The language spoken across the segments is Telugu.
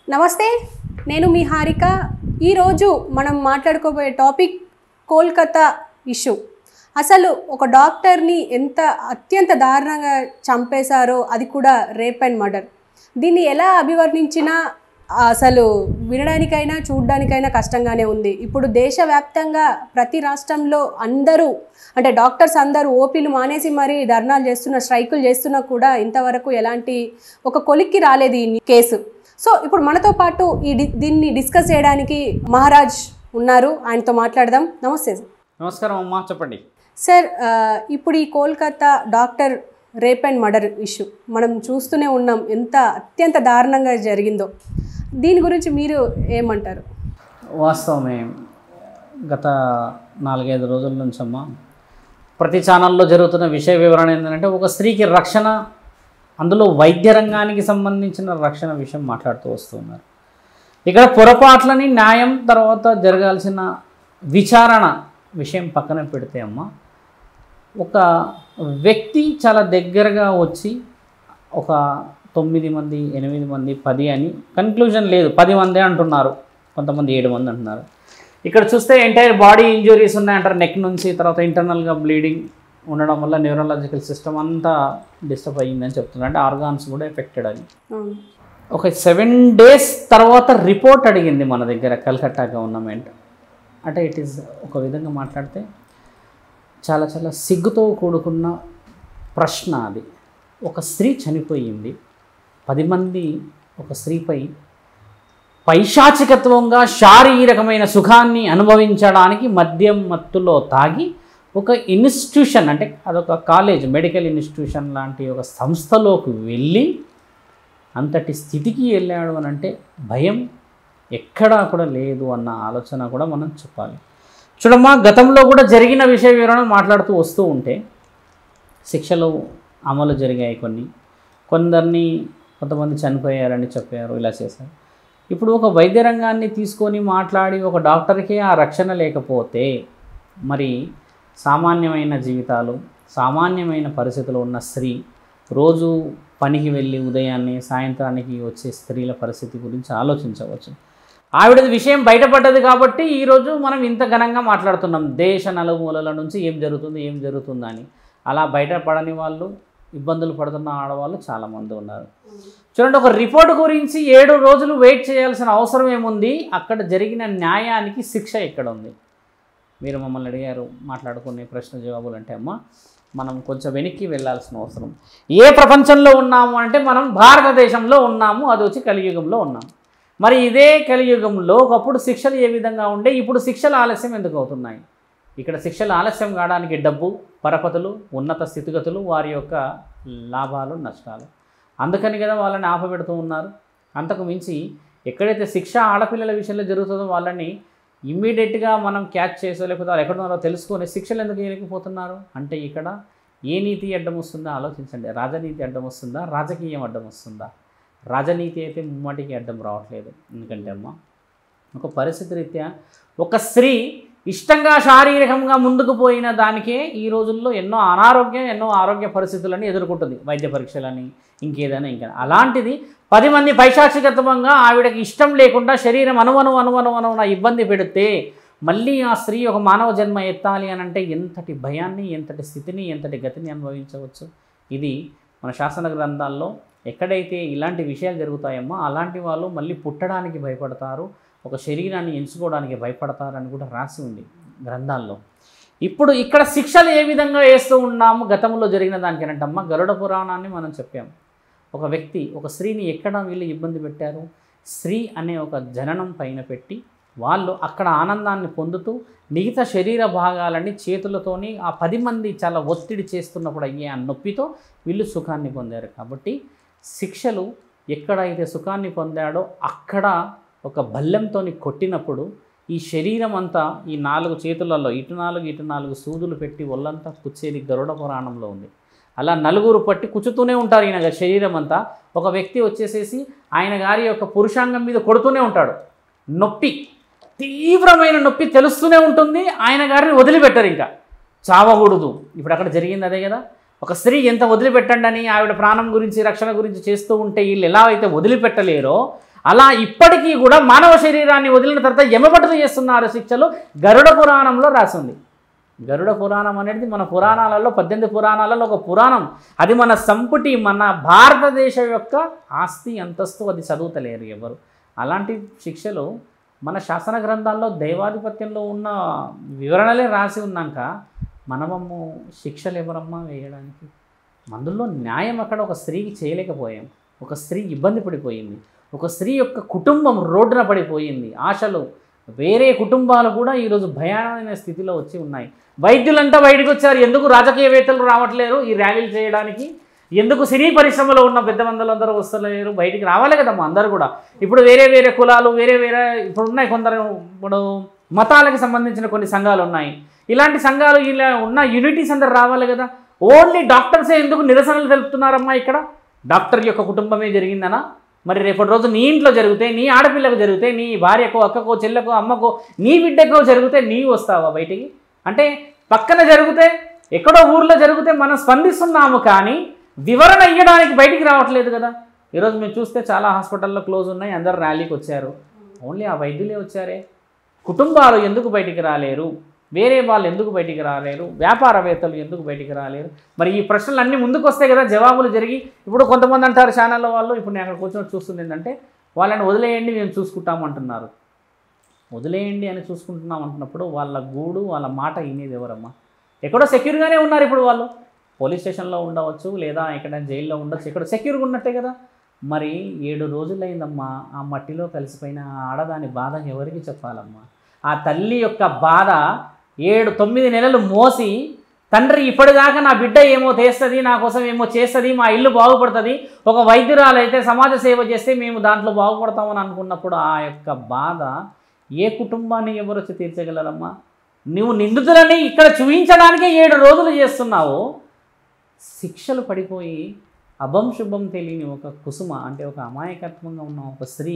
నమస్తే నేను మీ హారిక ఈరోజు మనం మాట్లాడుకోబోయే టాపిక్ కోల్కతా ఇష్యూ అసలు ఒక డాక్టర్ని ఎంత అత్యంత దారుణంగా చంపేశారో అది కూడా రేప్ అండ్ మర్డర్ దీన్ని ఎలా అభివర్ణించినా అసలు వినడానికైనా చూడడానికైనా కష్టంగానే ఉంది ఇప్పుడు దేశవ్యాప్తంగా ప్రతి రాష్ట్రంలో అందరూ అంటే డాక్టర్స్ అందరూ ఓపీలు మానేసి మరీ ధర్నాలు చేస్తున్న స్ట్రైకులు చేస్తున్నా కూడా ఇంతవరకు ఎలాంటి ఒక కొలిక్కి రాలేదు ఈ కేసు సో ఇప్పుడు మనతో పాటు ఈ డి- దీన్ని డిస్కస్ చేయడానికి మహారాజ్ ఉన్నారు ఆయనతో మాట్లాడదాం నమస్తే సార్ నమస్కారం అమ్మా చెప్పండి సార్ ఆ, ఇప్పుడు ఈ Kolkata doctor rape and murder issue మనం చూస్తూనే ఉన్నాం ఎంత అత్యంత దారుణంగా జరిగిందో దీని గురించి మీరు ఏమంటారు వాస్తవమే గత నాలుగైదు రోజుల నుంచి అమ్మా ప్రతి ఛానల్లో జరుగుతున్న విషయ వివరణ ఏంటంటే ఒక స్త్రీకి రక్షణ అందులో వైద్య రంగానికి సంబంధించిన రక్షణ విషయం మాట్లాడుతూ వస్తున్నారు ఇక్కడ పొరపాట్లని న్యాయం తర్వాత జరగాల్సిన విచారణ విషయం పక్కన పెడితే అమ్మా ఒక వ్యక్తి చాలా దగ్గరగా వచ్చి ఒక తొమ్మిది మంది ఎనిమిది మంది పది అని కన్క్లూజన్ లేదు పది మందే అంటున్నారు కొంతమంది ఏడు మంది అంటున్నారు ఇక్కడ చూస్తే ఎంటైర్ బాడీ ఇంజురీస్ ఉన్నాయంటారు నెక్ నుంచి తర్వాత ఇంటర్నల్గా బ్లీడింగ్ ఉండడం వల్ల న్యూరలాజికల్ సిస్టమ్ అంతా డిస్టర్బ్ అయ్యిందని చెప్తున్నారు అంటే ఆర్గాన్స్ కూడా ఎఫెక్టెడ్ అని అవును. ఒక సెవెన్ డేస్ తర్వాత రిపోర్ట్ అడిగింది మన దగ్గర కల్కట్టా గవర్నమెంట్ అంటే ఇట్ ఈస్ ఒక విధంగా మాట్లాడితే చాలా చాలా సిగ్గుతో కూడుకున్న ప్రశ్న అది ఒక స్త్రీ చనిపోయింది పది మంది ఒక స్త్రీపై పైశాచికత్వంగా శారీరకమైన సుఖాన్ని అనుభవించడానికి మద్యం మత్తులో తాగి ఒక ఇన్స్టిట్యూషన్ అంటే అదొక కాలేజ్ మెడికల్ ఇన్స్టిట్యూషన్ లాంటి ఒక సంస్థలోకి వెళ్ళి అంతటి స్థితికి వెళ్ళాడు అని అంటే భయం ఎక్కడా కూడా లేదు అన్న ఆలోచన కూడా మనం చెప్పాలి చూడమ్మా గతంలో కూడా జరిగిన విషయ వివరణ మాట్లాడుతూ వస్తూ ఉంటే శిక్షలు అమలు జరిగాయి కొన్ని కొందరిని కొంతమంది చనిపోయారని చెప్పారు ఇలా చేశారు ఇప్పుడు ఒక వైద్య రంగాన్ని తీసుకొని మాట్లాడి ఒక డాక్టర్కే ఆ రక్షణ లేకపోతే మరి సామాన్యమైన జీవితాలు సామాన్యమైన పరిస్థితులు ఉన్న స్త్రీ రోజు పనికి వెళ్ళి ఉదయాన్నే సాయంత్రానికి వచ్చే స్త్రీల పరిస్థితి గురించి ఆలోచించవచ్చు ఆవిడది విషయం బయటపడ్డది కాబట్టి ఈరోజు మనం ఇంత ఘనంగా మాట్లాడుతున్నాం దేశ నలుమూలల నుంచి ఏం జరుగుతుంది ఏం జరుగుతుందని అలా బయటపడని వాళ్ళు ఇబ్బందులు పడుతున్న ఆడవాళ్ళు చాలామంది ఉన్నారు చూడండి ఒక రిపోర్ట్ గురించి ఏడు రోజులు వెయిట్ చేయాల్సిన అవసరం ఏముంది అక్కడ జరిగిన న్యాయానికి శిక్ష ఎక్కడ ఉంది మీరు మమ్మల్ని అడిగారు మాట్లాడుకునే ప్రశ్న జవాబులు అంటే అమ్మ మనం కొంచెం వెనక్కి వెళ్ళాల్సిన అవసరం ఏ ప్రపంచంలో ఉన్నాము అంటే మనం భారతదేశంలో ఉన్నాము అది వచ్చి కలియుగంలో ఉన్నాము మరి ఇదే కలియుగంలో ఒకప్పుడు శిక్షలు ఏ విధంగా ఉండే ఇప్పుడు శిక్షలు ఆలస్యం ఎందుకు అవుతున్నాయి ఇక్కడ శిక్షలు ఆలస్యం కావడానికి డబ్బు పరపతులు ఉన్నత స్థితిగతులు వారి యొక్క లాభాలు నష్టాలు అందుకని కదా వాళ్ళని ఆపబెడుతూ ఉన్నారు అంతకు మించి ఎక్కడైతే శిక్ష ఆడపిల్లల విషయంలో జరుగుతుందో వాళ్ళని ఇమ్మీడియట్గా మనం క్యాచ్ చేసో లేకపోతే వాళ్ళు ఎక్కడ ఉన్నారో తెలుసుకొని శిక్షలు ఎందుకు వేయలేకపోతున్నారు అంటే ఇక్కడ ఏ నీతి అడ్డం వస్తుందో ఆలోచించండి రాజనీతి అడ్డం వస్తుందా రాజకీయం అడ్డం వస్తుందా రాజనీతి అయితే ముమ్మాటికి అడ్డం రావట్లేదు ఎందుకంటే అమ్మ ఒక పరిస్థితి రీత్యా ఒక స్త్రీ ఇష్టంగా శారీరకంగా ముందుకు పోయిన దానికే ఈ రోజుల్లో ఎన్నో అనారోగ్యం ఎన్నో ఆరోగ్య పరిస్థితులని ఎదుర్కొంటుంది వైద్య పరీక్షలని ఇంకేదైనా ఇంకా అలాంటిది పది మంది పైశాచికత్వంగా ఆవిడకి ఇష్టం లేకుండా శరీరం అనువను అనువను అనువన ఇబ్బంది పెడితే మళ్ళీ ఆ స్త్రీ ఒక మానవ జన్మ ఎత్తాలి అని అంటే ఎంతటి భయాన్ని ఎంతటి స్థితిని ఎంతటి గతిని అనుభవించవచ్చు ఇది మన శాసన గ్రంథాల్లో ఎక్కడైతే ఇలాంటి విషయాలు జరుగుతాయమ్మో అలాంటి వాళ్ళు మళ్ళీ పుట్టడానికి భయపడతారు ఒక శరీరాన్ని ఎంచుకోవడానికి భయపడతారని కూడా రాసి ఉంది గ్రంథాల్లో ఇప్పుడు ఇక్కడ శిక్షలు ఏ విధంగా వేస్తూ ఉన్నాము గతంలో జరిగిన దానికేనంటమ్మా గరుడ పురాణాన్ని మనం చెప్పాము ఒక వ్యక్తి ఒక స్త్రీని ఎక్కడ వీళ్ళు ఇబ్బంది పెట్టారు స్త్రీ అనే ఒక జననం పైన పెట్టి వాళ్ళు అక్కడ ఆనందాన్ని పొందుతూ మిగతా శరీర భాగాలన్నీ చేతులతోని ఆ పది మంది చాలా ఒత్తిడి చేస్తున్నప్పుడు అయ్యే ఆ నొప్పితో వీళ్ళు సుఖాన్ని పొందారు కాబట్టి శిక్షలు ఎక్కడైతే సుఖాన్ని పొందాడో అక్కడ ఒక బల్లెంతోని కొట్టినప్పుడు ఈ శరీరం అంతా ఈ నాలుగు చేతులలో ఇటు నాలుగు ఇటు నాలుగు సూదులు పెట్టి ఒళ్ళంతా కుచ్చేది గరుడ పురాణంలో ఉంది అలా నలుగురు పట్టి కుచ్చుతూనే ఉంటారు ఈయన శరీరం అంతా ఒక వ్యక్తి వచ్చేసేసి ఆయన గారి యొక్క పురుషాంగం మీద కొడుతూనే ఉంటాడు నొప్పి తీవ్రమైన నొప్పి తెలుస్తూనే ఉంటుంది ఆయన గారిని వదిలిపెట్టరు ఇంకా చావకూడదు ఇప్పుడు అక్కడ జరిగింది అదే కదా ఒక స్త్రీ ఎంత వదిలిపెట్టండి అని ఆవిడ ప్రాణం గురించి రక్షణ గురించి చేస్తూ ఉంటే వీళ్ళు ఎలా అయితే వదిలిపెట్టలేరో అలా ఇప్పటికీ కూడా మానవ శరీరాన్ని వదిలిన తర్వాత యమభటులు చేస్తున్నారు శిక్షలు గరుడ పురాణంలో రాసింది గరుడ పురాణం అనేది మన పురాణాలలో పద్దెనిమిది పురాణాలలో ఒక పురాణం అది మన సంపుటి మన భారతదేశం యొక్క ఆస్తి అంతస్తు అది చదువుతలేరు ఎవరు అలాంటి శిక్షలు మన శాసన గ్రంథాల్లో దైవాధిపత్యంలో ఉన్న వివరణలే రాసి ఉన్నాక మనమమ్ము శిక్షలు ఎవరమ్మా వేయడానికి అందులో న్యాయం అక్కడ ఒక స్త్రీకి చేయలేకపోయాం ఒక స్త్రీ ఇబ్బంది పడిపోయింది ఒక స్త్రీ యొక్క కుటుంబం రోడ్డున పడిపోయింది ఆశలు వేరే కుటుంబాలు కూడా ఈరోజు భయానమైన స్థితిలో వచ్చి ఉన్నాయి వైద్యులంతా బయటకు వచ్చారు ఎందుకు రాజకీయవేత్తలు రావట్లేరు ఈ ర్యాలీలు చేయడానికి ఎందుకు సినీ పరిశ్రమలో ఉన్న పెద్ద మందులందరూ వస్తలేరు బయటికి రావాలి కదమ్మా అందరూ కూడా ఇప్పుడు వేరే వేరే కులాలు వేరే వేరే ఇప్పుడు ఉన్నాయి కొందరు ఇప్పుడు మతాలకు సంబంధించిన కొన్ని సంఘాలు ఉన్నాయి ఇలాంటి సంఘాలు ఇలా ఉన్న యూనిటీస్ అందరు రావాలి కదా ఓన్లీ డాక్టర్సే ఎందుకు నిరసనలు తెలుపుతున్నారమ్మా ఇక్కడ డాక్టర్ యొక్క కుటుంబమే జరిగిందనా మరి రేపటి రోజు నీ ఇంట్లో జరిగితే నీ ఆడపిల్లకు జరిగితే నీ భార్యకో అక్కకో చెల్లెకో అమ్మకో నీ బిడ్డకో జరిగితే నీవు వస్తావా బయటికి అంటే పక్కన జరిగితే ఎక్కడో ఊర్లో జరిగితే మనం స్పందిస్తున్నాము కానీ వివరణ ఇవ్వడానికి బయటికి రావట్లేదు కదా ఈరోజు మీరు చూస్తే చాలా హాస్పిటల్లో క్లోజ్ ఉన్నాయి అందరు ర్యాలీకి వచ్చారు ఓన్లీ ఆ వైద్యులే వచ్చారే కుటుంబాలు ఎందుకు బయటికి రాలేరు వేరే వాళ్ళు ఎందుకు బయటికి రాలేరు వ్యాపారవేత్తలు ఎందుకు బయటికి రాలేరు మరి ఈ ప్రశ్నలు అన్నీ ముందుకు వస్తాయి కదా జవాబులు జరిగి ఇప్పుడు కొంతమంది అంటారు ఛానల్లో వాళ్ళు ఇప్పుడు నేను అక్కడ కూర్చొని చూస్తుంది ఏంటంటే వాళ్ళని వదిలేయండి మేము చూసుకుంటాము అంటున్నారు వదిలేయండి అని చూసుకుంటున్నాం అంటున్నప్పుడు వాళ్ళ గూడు వాళ్ళ మాట వినేది ఎవరమ్మా ఎక్కడో సెక్యూర్గానే ఉన్నారు ఇప్పుడు వాళ్ళు పోలీస్ స్టేషన్లో ఉండవచ్చు లేదా ఎక్కడ జైల్లో ఉండొచ్చు ఎక్కడ సెక్యూర్గా ఉన్నట్టే కదా మరి ఏడు రోజులైందమ్మా ఆ మట్టిలో కలిసిపోయిన ఆ ఆడదాని బాధ ఎవరికి చెప్పాలమ్మా ఆ తల్లి యొక్క బాధ ఏడు తొమ్మిది నెలలు మోసి తండ్రి ఇప్పటిదాకా నా బిడ్డ ఏమో చేస్తుంది నా కోసం ఏమో చేస్తుంది మా ఇల్లు బాగుపడుతుంది ఒక వైద్యురాలు అయితే సమాజ సేవ చేస్తే మేము దాంట్లో బాగుపడతామని అనుకున్నప్పుడు ఆ యొక్క బాధ ఏ కుటుంబాన్ని ఎవరు వచ్చి తీర్చగలరమ్మా నువ్వు నిందితులని ఇక్కడ చూపించడానికే ఏడు రోజులు చేస్తున్నావు శిక్షలు పడిపోయి అభం శుభం తెలియని ఒక కుసుమ అంటే ఒక అమాయకత్వంగా ఉన్న ఒక స్త్రీ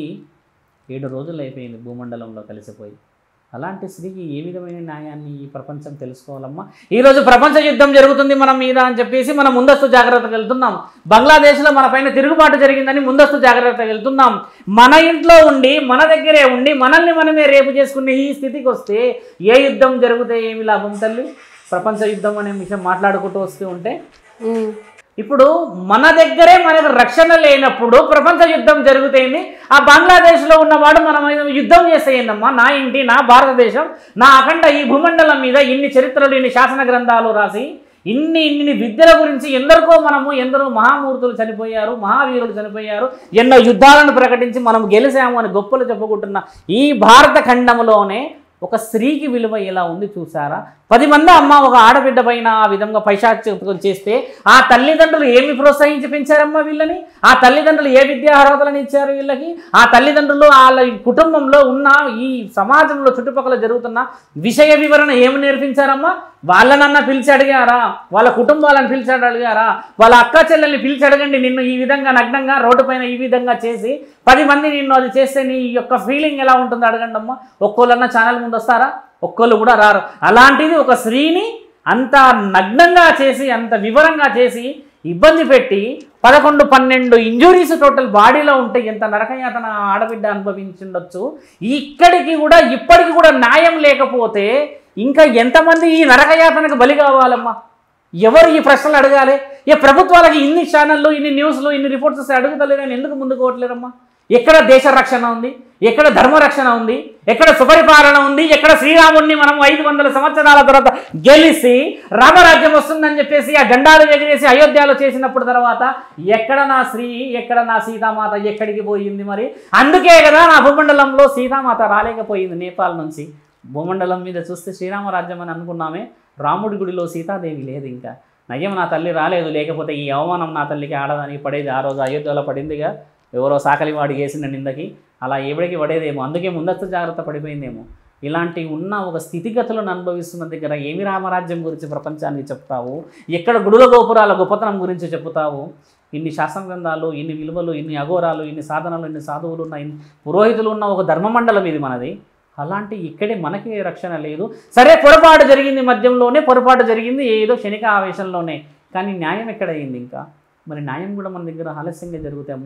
ఏడు రోజులు అయిపోయింది భూమండలంలో కలిసిపోయి అలాంటి స్త్రీకి ఏ విధమైన న్యాయాన్ని ఈ ప్రపంచం తెలుసుకోవాలమ్మా ఈరోజు ప్రపంచ యుద్ధం జరుగుతుంది మన మీద అని చెప్పేసి మనం ముందస్తు జాగ్రత్తగా వెళ్తున్నాం బంగ్లాదేశ్లో మన పైన తిరుగుబాటు జరిగిందని ముందస్తు జాగ్రత్తగా వెళ్తున్నాం మన ఇంట్లో ఉండి మన దగ్గరే ఉండి మనల్ని మనమే రేపు చేసుకునే ఈ స్థితికి వస్తే ఏ యుద్ధం జరిగితే ఏమి లాభం తల్లి ప్రపంచ యుద్ధం అనే విషయం మాట్లాడుకుంటూ వస్తూ ఉంటే ఉమ్. ఇప్పుడు మన దగ్గరే మనకు రక్షణ లేనప్పుడు ప్రపంచ యుద్ధం జరుగుతుంది ఆ బంగ్లాదేశ్లో ఉన్నవాడు మన మీద యుద్ధం చేసేయందమ్మా నా ఇంటి నా భారతదేశం నా అఖండ ఈ భూమండలం మీద ఇన్ని చరిత్రలు ఇన్ని శాసన గ్రంథాలు రాసి ఇన్ని ఇన్ని విద్యల గురించి ఎందరికో మనము ఎందరో మహామూర్తులు చనిపోయారు మహావీరులు చనిపోయారు ఎన్నో యుద్ధాలను ప్రకటించి మనం గెలిచాము అని గొప్పలు చెప్పుకుంటున్న ఈ భారత ఖండంలోనే ఒక స్త్రీకి విలువ ఎలా ఉంది చూసారా పది మంది అమ్మ ఒక ఆడబిడ్డ పైన ఆ విధంగా పైశాచికం చేస్తే ఆ తల్లిదండ్రులు ఏమి ప్రోత్సహించి పెంచారమ్మా వీళ్ళని ఆ తల్లిదండ్రులు ఏ విద్యా అర్హతలను ఇచ్చారు వీళ్ళకి ఆ తల్లిదండ్రులు వాళ్ళ ఈ కుటుంబంలో ఉన్న ఈ సమాజంలో చుట్టుపక్కల జరుగుతున్న విషయ వివరణ ఏమి నేర్పించారమ్మా వాళ్ళనన్నా పిలిచి అడిగారా వాళ్ళ కుటుంబాలను పిలిచి అడిగారా వాళ్ళ అక్క చెల్లెల్ని పిలిచి అడగండి నిన్ను ఈ విధంగా నగ్నంగా రోడ్డు పైన ఈ విధంగా చేసి పది మంది నిన్ను అది చేస్తే నీ యొక్క ఫీలింగ్ ఎలా ఉంటుందో అడగండి అమ్మా ఒక్కోళ్ళన్నా ఛానల్ ముందు వస్తారా ఒక్కళ్ళు కూడా రారు అలాంటిది ఒక స్త్రీని అంత నగ్నంగా చేసి అంత వివరంగా చేసి ఇబ్బంది పెట్టి పదకొండు పన్నెండు ఇంజురీస్ టోటల్ బాడీలో ఉంటే ఎంత నరకయాతన ఆ ఆడబిడ్డ అనుభవించుండొచ్చు ఇక్కడికి కూడా ఇప్పటికి కూడా న్యాయం లేకపోతే ఇంకా ఎంతమంది ఈ నరకయాతనకు బలి కావాలమ్మా ఎవరు ఈ ప్రశ్నలు అడగాలి ఏ ప్రభుత్వాలకి ఇన్ని ఛానళ్ళు ఇన్ని న్యూస్లు ఇన్ని రిపోర్ట్స్ వస్తే అడుగుతలేదని ఎందుకు ముందుకు పోవట్లేరమ్మా ఎక్కడ దేశ రక్షణ ఉంది ఎక్కడ ధర్మ రక్షణ ఉంది ఎక్కడ సుపరిపాలన ఉంది ఎక్కడ శ్రీరాముడిని మనం ఐదు వందల సంవత్సరాల తర్వాత గెలిచి రామరాజ్యం వస్తుందని చెప్పేసి ఆ జెండాలు ఎగిరేసి అయోధ్యలో చేసినప్పుడు తర్వాత ఎక్కడ నా శ్రీ ఎక్కడ నా సీతామాత ఎక్కడికి పోయింది మరి అందుకే కదా నా భూమండలంలో సీతామాత రాలేకపోయింది నేపాల్ నుంచి భూమండలం మీద చూస్తే శ్రీరామరాజ్యం అని అనుకున్నామే రాముడి గుడిలో సీతాదేవి లేదు ఇంకా నయ్యం నా తల్లి రాలేదు లేకపోతే ఈ అవమానం నా తల్లికి ఆడదానికి పడేది ఆ రోజు అయోధ్యలో పడిందిగా ఎవరో సాకలివాడి వేసిన నిందకి అలా ఎవడికి పడేదేమో అందుకే ముందస్తు జాగ్రత్త పడిపోయిందేమో ఇలాంటి ఉన్న ఒక స్థితిగతులను అనుభవిస్తున్న దగ్గర ఏమి రామరాజ్యం గురించి ప్రపంచానికి చెప్తావు ఎక్కడ గుడుల గోపురాల గొప్పతనం గురించి చెప్తావు ఇన్ని శాసన గ్రంథాలు ఇన్ని విలువలు ఇన్ని అఘోరాలు ఇన్ని సాధనలు ఇన్ని సాధువులు ఉన్న ఇన్ని పురోహితులు ఉన్న ఒక ధర్మమండలం ఇది మనది అలాంటి ఇక్కడే మనకి రక్షణ లేదు సరే పొరపాటు జరిగింది మధ్యంలోనే పొరపాటు జరిగింది ఏదో క్షణిక ఆవేశంలోనే కానీ న్యాయం ఎక్కడ అయింది ఇంకా మరి న్యాయం కూడా మన దగ్గర ఆలస్యంగా జరుగుతాయమ్మా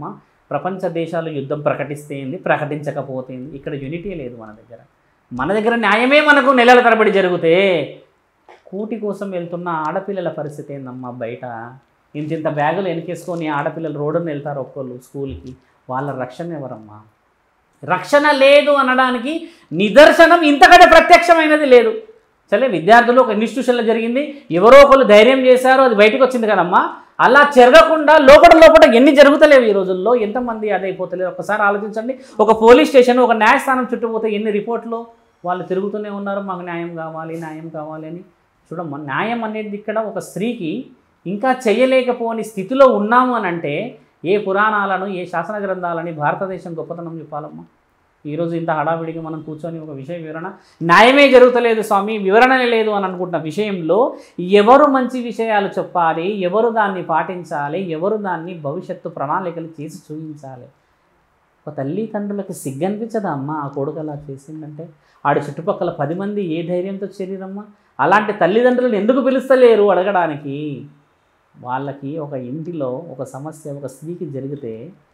ప్రపంచ దేశాలు యుద్ధం ప్రకటిస్తే ఏంది ప్రకటించకపోతే ఏంది ఇక్కడ యూనిటీ లేదు మన దగ్గర మన దగ్గర న్యాయమే మనకు నెలల తరబడి జరిగితే కూటి కోసం వెళ్తున్న ఆడపిల్లల పరిస్థితి ఏందమ్మా బయట ఇంత ఇంత బ్యాగులు వెనకేసుకొని ఆడపిల్లలు రోడ్డున వెళ్తారు ఒక్కళ్ళు స్కూల్కి వాళ్ళ రక్షణ ఎవరమ్మా రక్షణ లేదు అనడానికి నిదర్శనం ఇంతకంటే ప్రత్యక్షమైనది లేదు సరే విద్యార్థులు ఒక ఇన్స్టిట్యూషన్లో జరిగింది ఎవరో ఒకళ్ళు ధైర్యం చేశారు అది బయటకు వచ్చింది కదమ్మా అలా జరగకుండా లోపల లోపల ఎన్ని జరుగుతలేవు ఈ రోజుల్లో ఎంతమంది అదైపోతలేదు ఒకసారి ఆలోచించండి ఒక పోలీస్ స్టేషన్ ఒక న్యాయస్థానం చుట్టుపోతే ఎన్ని రిపోర్ట్లు వాళ్ళు తిరుగుతూనే ఉన్నారు మాకు న్యాయం కావాలి న్యాయం కావాలి అని చూడమ్మా న్యాయం అనేది ఇక్కడ ఒక స్త్రీకి ఇంకా చేయలేకపోని స్థితిలో ఉన్నాము అని అంటే ఏ పురాణాలను ఏ శాసన గ్రంథాలని భారతదేశం గొప్పతనం చెప్పాలమ్మా ఈరోజు ఇంత హడావిడిగా మనం కూర్చొని ఒక విషయ వివరణ న్యాయమే జరుగుతలేదు స్వామి వివరణనే లేదు అని అనుకుంటున్న విషయంలో ఎవరు మంచి విషయాలు చెప్పాలి ఎవరు దాన్ని పాటించాలి ఎవరు దాన్ని భవిష్యత్తు ప్రణాళికలు చేసి చూపించాలి ఒక తల్లి తండ్రులకి సిగ్గనిపించదా అమ్మ ఆ కొడుకు అలా చేసిందంటే ఆడి చుట్టుపక్కల పది మంది ఏ ధైర్యంతో చేరిరమ్మా అలాంటి తల్లిదండ్రులను ఎందుకు పిలుస్తలేరు అడగడానికి వాళ్ళకి ఒక ఇంటిలో ఒక సమస్య ఒక స్త్రీకి జరిగితే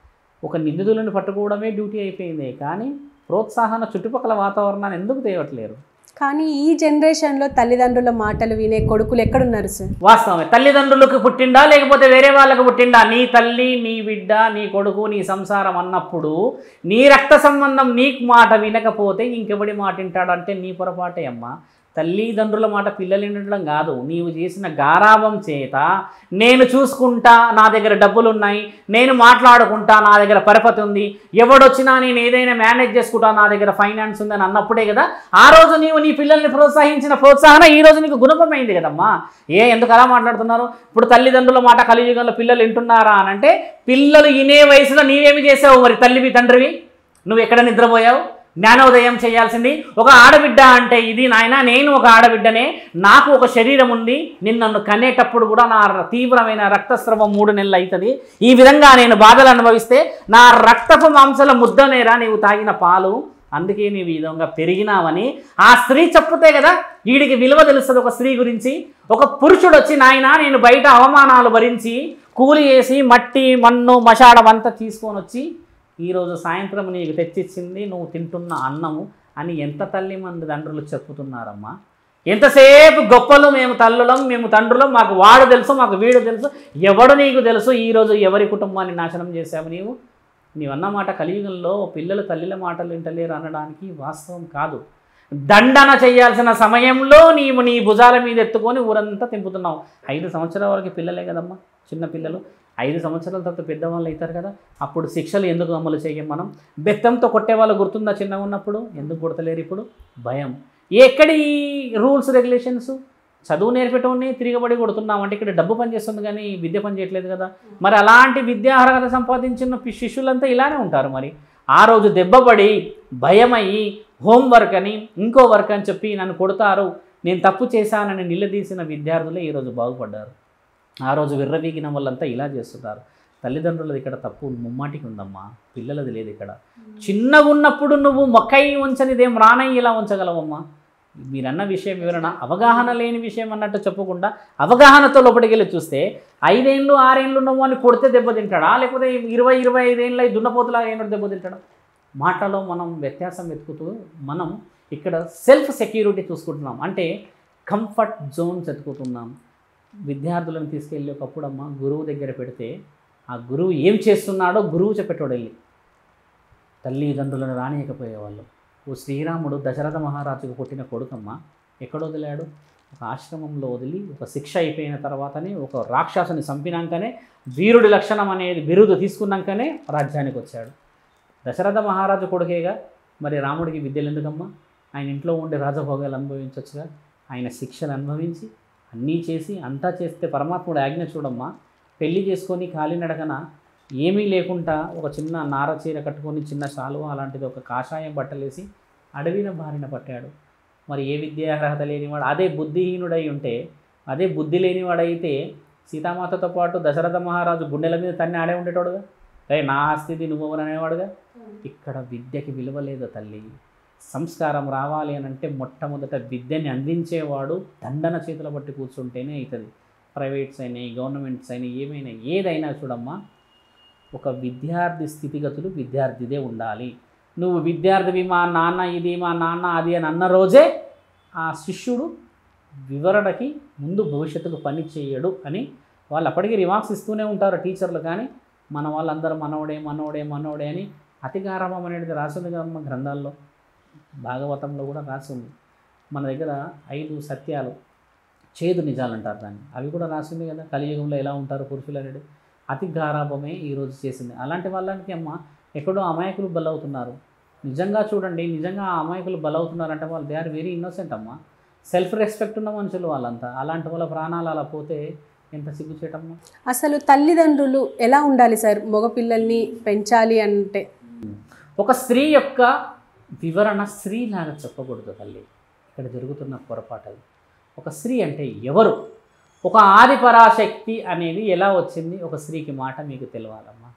ఒక నిందితులను పట్టుకోవడమే డ్యూటీ అయిపోయింది కానీ ప్రోత్సాహన చుట్టుపక్కల వాతావరణాన్ని ఎందుకు తేవట్లేరు కానీ ఈ జనరేషన్లో తల్లిదండ్రుల మాటలు వినే కొడుకులు ఎక్కడున్నారు సార్ వాస్తవమే తల్లిదండ్రులకు పుట్టిండా లేకపోతే వేరే వాళ్ళకు పుట్టిండా నీ తల్లి నీ బిడ్డ నీ కొడుకు నీ సంసారం అన్నప్పుడు నీ రక్త సంబంధం నీ మాట వినకపోతే ఇంకెవడి మాట వింటాడంటే నీ పొరపాటే అమ్మా తల్లిదండ్రుల మాట పిల్లలు వినడం కాదు నీవు చేసిన గారాభం చేత నేను చూసుకుంటా నా దగ్గర డబ్బులు ఉన్నాయి నేను మాట్లాడుకుంటా నా దగ్గర పరపతి ఉంది ఎవడొచ్చినా నేను ఏదైనా మేనేజ్ చేసుకుంటా నా దగ్గర ఫైనాన్స్ ఉందని అన్నప్పుడే కదా ఆ రోజు నీవు నీ పిల్లల్ని ప్రోత్సహించిన ప్రోత్సాహన ఈ రోజు నీకు గుణపమైంది కదమ్మా ఏ ఎందుకు అలా మాట్లాడుతున్నారు ఇప్పుడు తల్లిదండ్రుల మాట కలియుగంలో పిల్లలు వింటున్నారా అని అంటే పిల్లలు ఇనే వయసులో నీవేమి చేసావు మరి తల్లివి తండ్రివి నువ్వు ఎక్కడ నిద్రపోయావు జ్ఞానోదయం చేయాల్సింది ఒక ఆడబిడ్డ అంటే ఇది నాయన నేను ఒక ఆడబిడ్డనే నాకు ఒక శరీరం ఉంది నిన్ను నన్ను కనేటప్పుడు కూడా నా తీవ్రమైన రక్తస్రవం మూడు నెలలు అవుతుంది ఈ విధంగా నేను బాధలు అనుభవిస్తే నా రక్తపు మాంసల ముద్దనేరా నీవు తాగిన పాలు అందుకే నీవు ఈ విధంగా పెరిగినావని ఆ స్త్రీ చెప్పుతే కదా వీడికి విలువ తెలుస్తుంది ఒక స్త్రీ గురించి ఒక పురుషుడు వచ్చి నాయన నేను బయట అవమానాలు భరించి కూలి వేసి మట్టి మన్ను మషాడం అంతా తీసుకొని వచ్చి ఈరోజు సాయంత్రం నీకు తెచ్చిచ్చింది నువ్వు తింటున్న అన్నము అని ఎంత తల్లి మంది తండ్రులు చెప్పుతున్నారమ్మా ఎంతసేపు గొప్పలు మేము తల్లులం మేము తండ్రులం మాకు వాడు తెలుసు మాకు వీడు తెలుసు ఎవడు నీకు తెలుసు ఈరోజు ఎవరి కుటుంబాన్ని నాశనం చేశావు నీవు నీవన్న మాట కలియుగంలో పిల్లలు తల్లిల మాటలు వింటలేరు అనడానికి వాస్తవం కాదు దండన చేయాల్సిన సమయంలో నీవు నీ భుజాల మీద ఎత్తుకొని ఊరంతా తింపుతున్నావు ఐదు సంవత్సరాల వరకు పిల్లలే కదమ్మా చిన్న పిల్లలు ఐదు సంవత్సరాల తర్వాత పెద్దవాళ్ళు అవుతారు కదా అప్పుడు శిక్షలు ఎందుకు అమలు చేయం మనం బెత్తంతో కొట్టేవాళ్ళు గుర్తుందా చిన్నగా ఉన్నప్పుడు ఎందుకు కొడతలేరు ఇప్పుడు భయం ఎక్కడి రూల్స్ రెగ్యులేషన్స్ చదువు నేర్పేటోని తిరగబడి కొడుతున్నాం అంటే ఇక్కడ డబ్బు పనిచేస్తుంది కానీ విద్య పని చేయట్లేదు కదా మరి అలాంటి విద్యా అర్హత సంపాదించిన పి- శిష్యులంతా ఇలానే ఉంటారు మరి ఆ రోజు దెబ్బపడి భయమయ్యి హోంవర్క్ అని ఇంకో వర్క్ అని చెప్పి నన్ను కొడతారు నేను తప్పు చేశానని నిలదీసిన విద్యార్థులే ఈరోజు బాగుపడ్డారు ఆ రోజు విర్రవీగిన వాళ్ళంతా ఇలా చేస్తున్నారు తల్లిదండ్రులది ఇక్కడ తప్పు ముమ్మాటికి ఉందమ్మా పిల్లలది లేదు ఇక్కడ చిన్నగా ఉన్నప్పుడు నువ్వు మొక్కై ఉంచనిదేం రానయ్యి ఇలా ఉంచగలవమ్మా మీరన్న విషయం వివరణ అవగాహన లేని విషయం అన్నట్టు చెప్పకుండా అవగాహనతో లోపలికి వెళ్ళి చూస్తే ఐదేళ్ళు ఆరేళ్ళు నువ్వు అని కొడితే దెబ్బతింటాడా లేకపోతే ఇరవై ఇరవై ఐదేళ్ళ దున్నపోతులా అయినట్టు దెబ్బతింటాడా మాటలో మనం వ్యత్యాసం వెతుకుతూ మనం ఇక్కడ సెల్ఫ్ సెక్యూరిటీ చూసుకుంటున్నాం అంటే కంఫర్ట్ జోన్స్ వెతుకుతున్నాం విద్యార్థులను తీసుకెళ్ళి ఒకప్పుడు అమ్మ గురువు దగ్గర పెడితే ఆ గురువు ఏం చేస్తున్నాడో గురువు చెప్పేటోడు వెళ్ళి తల్లిదండ్రులను రానియకపోయేవాళ్ళు ఓ శ్రీరాముడు దశరథ మహారాజుకు పుట్టిన కొడుకమ్మ ఎక్కడ వదిలాడు ఒక ఆశ్రమంలో వదిలి ఒక శిక్ష అయిపోయిన తర్వాతనే ఒక రాక్షసుని చంపినాకనే వీరుడి లక్షణం అనేది బిరుదు తీసుకున్నాకనే రాజ్యానికి వచ్చాడు దశరథ మహారాజు కొడుకేగా మరి రాముడికి విద్యలు ఎందుకమ్మా ఆయన ఇంట్లో ఉండే రాజభోగాలు అనుభవించవచ్చుగా ఆయన శిక్షను అనుభవించి అన్నీ చేసి అంతా చేస్తే పరమాత్ముడు ఆజ్ఞ చూడమ్మా పెళ్లి చేసుకొని కాలినడకన ఏమీ లేకుండా ఒక చిన్న నార చీర కట్టుకొని చిన్న శాలువ అలాంటిది ఒక కాషాయం బట్టలేసి అడవిన బారిన పట్టాడు మరి ఏ విద్యా అర్హత లేనివాడు అదే బుద్ధిహీనుడై ఉంటే అదే బుద్ధి లేనివాడైతే సీతామాతతో పాటు దశరథ మహారాజు గుండెల మీద తన్ని ఆడే ఉండేటోడుగా రే నా ఆస్తిది నువ్వు అనేవాడుగా ఇక్కడ విద్యకి విలువ లేదు తల్లి సంస్కారం రావాలి అని అంటే మొట్టమొదట విద్యని అందించేవాడు దండన చేతుల పట్టి కూర్చుంటేనే అవుతుంది ప్రైవేట్స్ అయినాయి గవర్నమెంట్స్ అయినాయి ఏమైనా ఏదైనా చూడమ్మా ఒక విద్యార్థి స్థితిగతులు విద్యార్థిదే ఉండాలి నువ్వు విద్యార్థివి మా నాన్న ఇది మా నాన్న అది అని అన్న రోజే ఆ శిష్యుడు వివరణకి ముందు భవిష్యత్తుకు పని చేయడు అని వాళ్ళు అప్పటికీ రిమార్క్స్ ఇస్తూనే ఉంటారు టీచర్లు కానీ మన వాళ్ళందరూ మనవడే మనవడే మనవడే అని అతిగారమం అనేది రాసింది కదమ్మా గ్రంథాల్లో భాగవతంలో కూడా రాసి ఉంది మన దగ్గర ఐదు సత్యాలు చేదు నిజాలు అంటారు దాన్ని అవి కూడా రాసింది కదా కలియుగంలో ఎలా ఉంటారు పురుషులు అనేది అతి గారాభమే ఈరోజు చేసింది అలాంటి వాళ్ళకి అమ్మ ఎక్కడో అమాయకులు బలవుతున్నారు నిజంగా చూడండి నిజంగా ఆ అమాయకులు బలవుతున్నారంటే వాళ్ళు దే ఆర్ వెరీ ఇన్నోసెంట్ అమ్మ సెల్ఫ్ రెస్పెక్ట్ ఉన్న మనుషులు వాళ్ళంతా అలాంటి వాళ్ళ ప్రాణాలు అలా పోతే ఎంత సిగ్గుచేటమ్మా అసలు తల్లిదండ్రులు ఎలా ఉండాలి సార్ మగపిల్లల్ని పెంచాలి అంటే ఒక స్త్రీ యొక్క వివరణ స్త్రీలాగా చెప్పకూడదు తల్లి ఇక్కడ జరుగుతున్న పొరపాటు అది ఒక స్త్రీ అంటే ఎవరు ఒక ఆది పరాశక్తి అనేది ఎలా వచ్చింది ఒక స్త్రీకి మాట మీకు తెలియాలమ్మా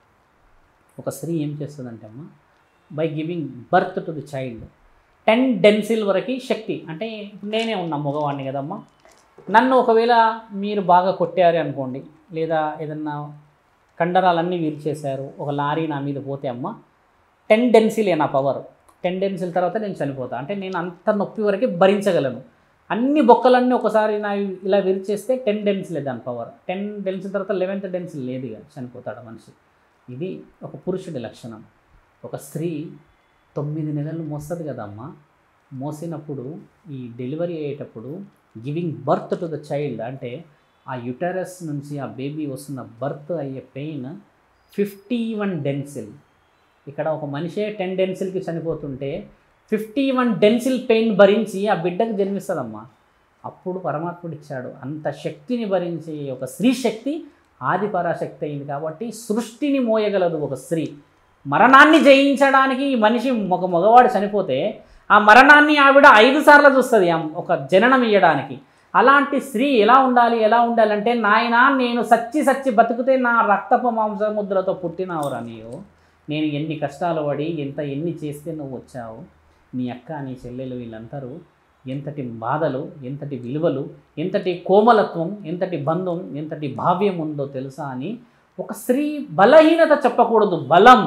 ఒక స్త్రీ ఏం చేస్తుందంటే అమ్మా by giving birth to the child ten డెన్సిల్ వరకు శక్తి అంటే ఇప్పుడు నేనే ఉన్నా మగవాడిని కదమ్మా నన్ను ఒకవేళ మీరు బాగా కొట్టారు అనుకోండి లేదా ఏదన్నా కండరాలన్నీ విరిచేశారు ఒక లారీ నా మీద పోతే అమ్మ టెన్ డెన్సిలే నా పవర్ టెన్ డెన్సిల్ తర్వాత నేను చనిపోతా అంటే నేను అంత నొప్పి వరకే భరించగలను అన్ని బొక్కలన్నీ ఒకసారి నా ఇలా విరిచేస్తే టెన్ డెన్సిలే దాని పవర్ టెన్ డెన్సిల్ తర్వాత లెవెన్త్ డెన్సిల్ లేదు ఇక చనిపోతాడు మనిషి ఇది ఒక పురుషుడి లక్షణం ఒక స్త్రీ తొమ్మిది నెలలు మోస్తుంది కదమ్మా మోసినప్పుడు ఈ డెలివరీ అయ్యేటప్పుడు giving birth to the child అంటే ఆ యుటరస్ నుంచి ఆ బేబీ వస్తున్న బర్త్ అయ్యే పెయిన్ ఫిఫ్టీ వన్ డెన్సిల్ ఇక్కడ ఒక మనిషే టెన్ డెన్సిల్కి చనిపోతుంటే ఫిఫ్టీ వన్ డెన్సిల్ పెయిన్ భరించి ఆ బిడ్డకు జన్మిస్తుందమ్మా అప్పుడు పరమాత్ముడు ఇచ్చాడు అంత శక్తిని భరించి ఒక స్త్రీ శక్తి ఆది పరాశక్తి అయింది కాబట్టి సృష్టిని మోయగలదు ఒక స్త్రీ మరణాన్ని జయించడానికి ఈ మనిషి ఒక మగవాడు చనిపోతే ఆ మరణాన్ని ఆవిడ ఐదు సార్లు చూస్తుంది ఆ- ఒక జననం ఇవ్వడానికి అలాంటి స్త్రీ ఎలా ఉండాలి ఎలా ఉండాలంటే నాయన నేను సచ్చి సచ్చి బతుకుతే నా రక్తపు మాంసముద్రతో పుట్టినావురా నీవు నేను ఎన్ని కష్టాలు పడి ఎంత ఎన్ని చేస్తే నువ్వు వచ్చావు నీ అక్క నీ చెల్లెలు వీళ్ళందరూ ఎంతటి బాధలు ఎంతటి విలువలు ఎంతటి కోమలత్వం ఎంతటి బంధం ఎంతటి భావ్యం ఉందో తెలుసా అని ఒక స్త్రీ బలహీనత చెప్పకూడదు బలం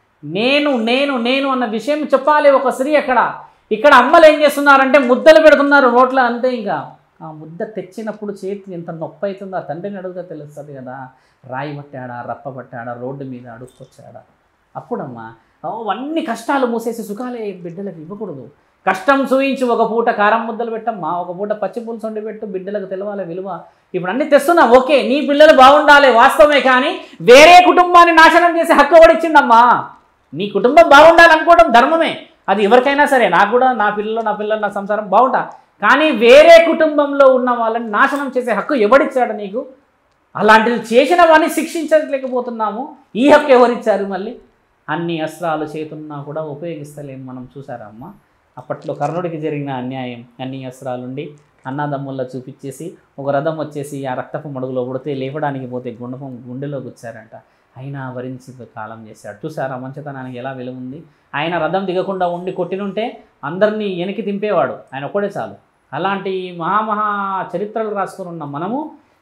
నేను నేను నేను అన్న విషయం చెప్పాలి ఒక స్త్రీ అక్కడ ఇక్కడ అమ్మలు ఏం చేస్తున్నారంటే ముద్దలు పెడుతున్నారు నోట్లో అంతే ఇంకా ఆ ముద్ద తెచ్చినప్పుడు చేతి ఎంత నొప్పి అవుతుందో ఆ తండ్రిని అడిగితే తెలుస్తుంది కదా రాయి పట్టాడా రప్ప పట్టాడా రోడ్డు మీద అడుక్కొచ్చాడా అప్పుడమ్మా ఓ, అన్ని కష్టాలు మూసేసి సుఖాలే బిడ్డలకు ఇవ్వకూడదు కష్టం చూయించి ఒక పూట కారం ముద్దలు పెట్టమ్మా ఒక పూట పచ్చి పులుసు వండి పెట్టు బిడ్డలకు తెలవాలి విలువ ఇప్పుడు అన్ని తెస్తున్నా ఓకే నీ పిల్లలు బాగుండాలి వాస్తవమే కానీ వేరే కుటుంబాన్ని నాశనం చేసి హక్కు ఎవడిచ్చిండమ్మా నీ కుటుంబం బాగుండాలనుకోవడం ధర్మమే అది ఎవరికైనా సరే నాకు కూడా నా పిల్లలు నా పిల్లలు నా సంసారం బాగుంటా కానీ వేరే కుటుంబంలో ఉన్న వాళ్ళని నాశనం చేసే హక్కు ఎవడిచ్చాడు నీకు అలాంటిది చేసిన వాడిని శిక్షించలేకపోతున్నాము ఈ హక్కు ఎవరిచ్చారు మళ్ళీ అన్ని అస్త్రాలు చేతున్నా కూడా ఉపయోగిస్తలేము మనం చూసారా అమ్మ అప్పట్లో కర్ణుడికి జరిగిన అన్యాయం అన్ని అస్త్రాలుండి అన్నదమ్ముల్లో చూపించేసి ఒక రథం వచ్చేసి ఆ రక్తపు మడుగులో పుడితే లేపడానికి పోతే గుండపం గుండెలోకి వచ్చారంట అయినా వరించి కాలం చేశాడు చూసారా మంచితనానికి ఎలా విలువ ఉంది ఆయన రథం దిగకుండా ఉండి కొట్టినుంటే అందరినీ వెనక్కి దింపేవాడు ఆయన ఒక్కడే చాలు అలాంటి మహామహా చరిత్రలు రాసుకుని ఉన్న మనము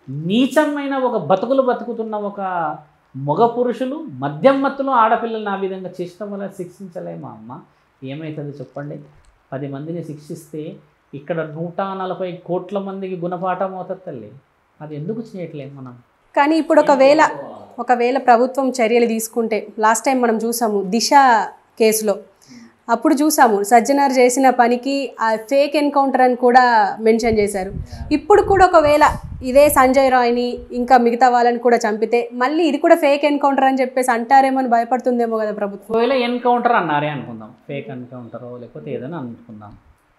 నీచమైన ఒక బతుకులు బతుకుతున్న ఒక మగ పురుషులు మద్యం మత్తులో ఆడపిల్లల్ని ఆ విధంగా చేసడం వల్ల శిక్షించలేమా అమ్మ ఏమవుతుంది చెప్పండి పది మందిని శిక్షిస్తే ఇక్కడ నూట నలభై కోట్ల మందికి గుణపాఠం అవుతుంది తల్లి అది ఎందుకు చేయట్లేదు మనం కానీ ఇప్పుడు ఒకవేళ ఒకవేళ ప్రభుత్వం చర్యలు తీసుకుంటే లాస్ట్ టైం మనం చూసాము దిశ కేసులో అప్పుడు చూసాము సజ్జనార్ చేసిన పనికి ఆ ఫేక్ ఎన్కౌంటర్ అని కూడా మెన్షన్ చేశారు ఇప్పుడు కూడా ఒకవేళ ఇదే సంజయ్ రాయ్ని ఇంకా మిగతా వాళ్ళని కూడా చంపితే మళ్ళీ ఇది కూడా ఫేక్ ఎన్కౌంటర్ అని చెప్పేసి అంటారేమో అని భయపడుతుందేమో కదా ప్రభుత్వం ఒకవేళ ఎన్కౌంటర్ అన్నారే అనుకుందాం ఫేక్ ఎన్కౌంటరో లేకపోతే ఏదైనా అనుకుందాం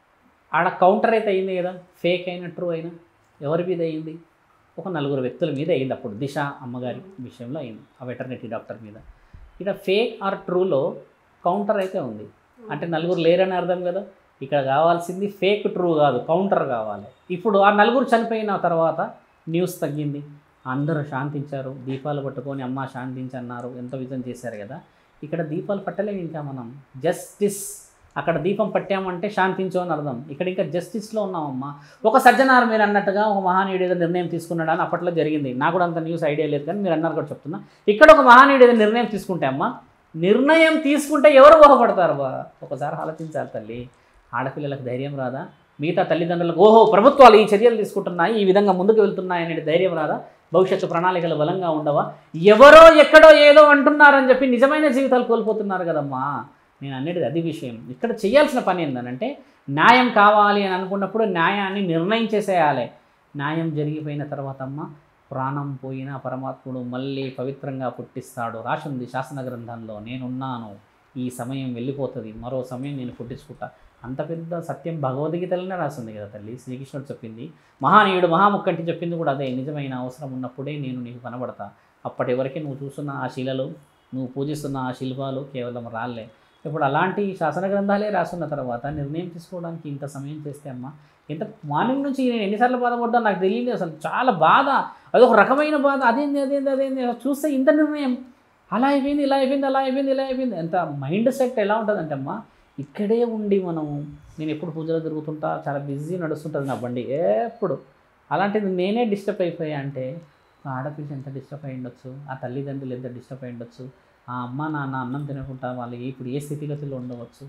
ఆడ కౌంటర్ అయితే అయింది కదా ఫేక్ అయిన ట్రూ అయినా ఎవరి మీద అయింది ఒక నలుగురు వ్యక్తుల మీద అయింది అప్పుడు దిశ అమ్మగారి విషయంలో అయింది ఆ వెటర్నరీ డాక్టర్ మీద ఇక్కడ ఫేక్ ఆర్ ట్రూలో కౌంటర్ అయితే ఉంది అంటే నలుగురు లేరని అర్థం కదా ఇక్కడ కావాల్సింది ఫేక్ ట్రూ కాదు కౌంటర్ కావాలి ఇప్పుడు ఆ నలుగురు చనిపోయిన తర్వాత న్యూస్ తగ్గింది అందరూ శాంతించారు దీపాలు పట్టుకొని అమ్మ శాంతించి అన్నారు ఎంతో విధం చేశారు కదా ఇక్కడ దీపాలు పట్టలేము ఇంకా మనం జస్టిస్ అక్కడ దీపం పట్టామంటే శాంతించు అని అర్థం ఇక్కడ ఇంకా జస్టిస్లో ఉన్నామమ్మా ఒక సజ్జనారు మీరు అన్నట్టుగా ఒక మహానీయుడు ఏదో నిర్ణయం తీసుకున్నాడు అని అప్పట్లో జరిగింది నాకు కూడా అంత న్యూస్ ఐడియా లేదు కానీ మీరు అన్నారు కూడా చెప్తున్నా ఇక్కడ ఒక మహానీయుడు ఏదో నిర్ణయం తీసుకుంటే అమ్మా నిర్ణయం తీసుకుంటే ఎవరు బాగుపడతారు బా ఒకసారి ఆలోచించాలి తల్లి ఆడపిల్లలకు ధైర్యం రాదా మిగతా తల్లిదండ్రులకు ఓహో ప్రభుత్వాలు ఈ చర్యలు తీసుకుంటున్నాయి ఈ విధంగా ముందుకు వెళ్తున్నాయి అనే ధైర్యం రాదా భవిష్యత్తు ప్రణాళికలు బలంగా ఉండవా ఎవరో ఎక్కడో ఏదో అంటున్నారని చెప్పి నిజమైన జీవితాలు కోల్పోతున్నారు కదమ్మా నేను అనేది అది విషయం ఇక్కడ చేయాల్సిన పని ఏంటంటే న్యాయం కావాలి అని అనుకున్నప్పుడు న్యాయాన్ని నిర్ణయించేసేయాలి న్యాయం జరిగిపోయిన తర్వాత అమ్మ ప్రాణం పోయిన పరమాత్ముడు మళ్ళీ పవిత్రంగా పుట్టిస్తాడు రాసింది శాసన గ్రంథంలో నేనున్నాను ఈ సమయం వెళ్ళిపోతుంది మరో సమయం నేను పుట్టించుకుంటా అంత పెద్ద సత్యం భగవద్గీతలోనే రాసింది కదా తల్లి శ్రీకృష్ణుడు చెప్పింది మహానీయుడు మహాముక్కంటి చెప్పింది కూడా అదే నిజమైన అవసరం ఉన్నప్పుడే నేను నీకు కనబడతా అప్పటి వరకు నువ్వు చూస్తున్న ఆ శిలలు నువ్వు పూజిస్తున్న ఆ శిల్పాలు కేవలం రాళ్ళే ఇప్పుడు అలాంటి శాసన గ్రంథాలే రాసున్న తర్వాత నిర్ణయం తీసుకోవడానికి ఇంత సమయం చేస్తే అమ్మ ఇంత మార్నింగ్ నుంచి నేను ఎన్నిసార్లు బాధపడ్డా నాకు తెలియదు అసలు చాలా బాధ అదొక రకమైన బాధ అదేంది అదేంది అదేంది చూస్తే ఇంత నిర్ణయం అలా అయిపోయింది ఇలా అయిపోయింది అలా అయిపోయింది ఇలా అయిపోయింది ఎంత మైండ్ సెట్ ఎలా ఉంటుందంటే అమ్మా ఇక్కడే ఉండి మనము నేను ఎప్పుడు పూజలో తిరుగుతుంటా చాలా బిజీ నడుస్తుంటుంది నా బండి ఎప్పుడు అలాంటిది నేనే డిస్టర్బ్ అయిపోయా అంటే ఒక ఆడపిల్ల ఎంత డిస్టర్బ్ అయి ఉండొచ్చు ఆ తల్లిదండ్రులు ఎంత డిస్టర్బ్ అయి ఉండొచ్చు ఆ అమ్మ నాన్న అన్నం తినకుండా వాళ్ళు ఇప్పుడు ఏ స్థితిగతిలో ఉండవచ్చు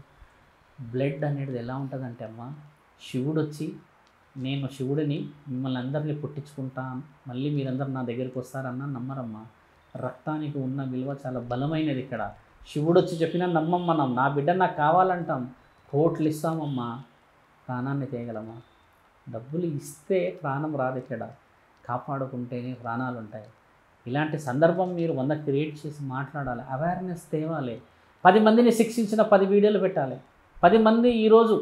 బ్లడ్ అనేది ఎలా ఉంటుందంటే అమ్మ శివుడు వచ్చి నేను శివుడిని మిమ్మల్ని అందరినీ పుట్టించుకుంటాను మళ్ళీ మీరందరూ నా దగ్గరికి వస్తారన్న నమ్మరమ్మా రక్తానికి ఉన్న విలువ చాలా బలమైనది ఇక్కడ శివుడు వచ్చి చెప్పినా నమ్మం మనం నా బిడ్డ నాకు కావాలంటాం కోట్లు ఇస్తామమ్మా ప్రాణాన్ని తేయగలమా డబ్బులు ఇస్తే ప్రాణం రాదు ఇక్కడ కాపాడుకుంటేనే ప్రాణాలు ఉంటాయి ఇలాంటి సందర్భం మీరు వంద క్రియేట్ చేసి మాట్లాడాలి అవేర్నెస్ తేవాలి పది మందిని శిక్షించిన పది వీడియోలు పెట్టాలి పది మంది ఈరోజు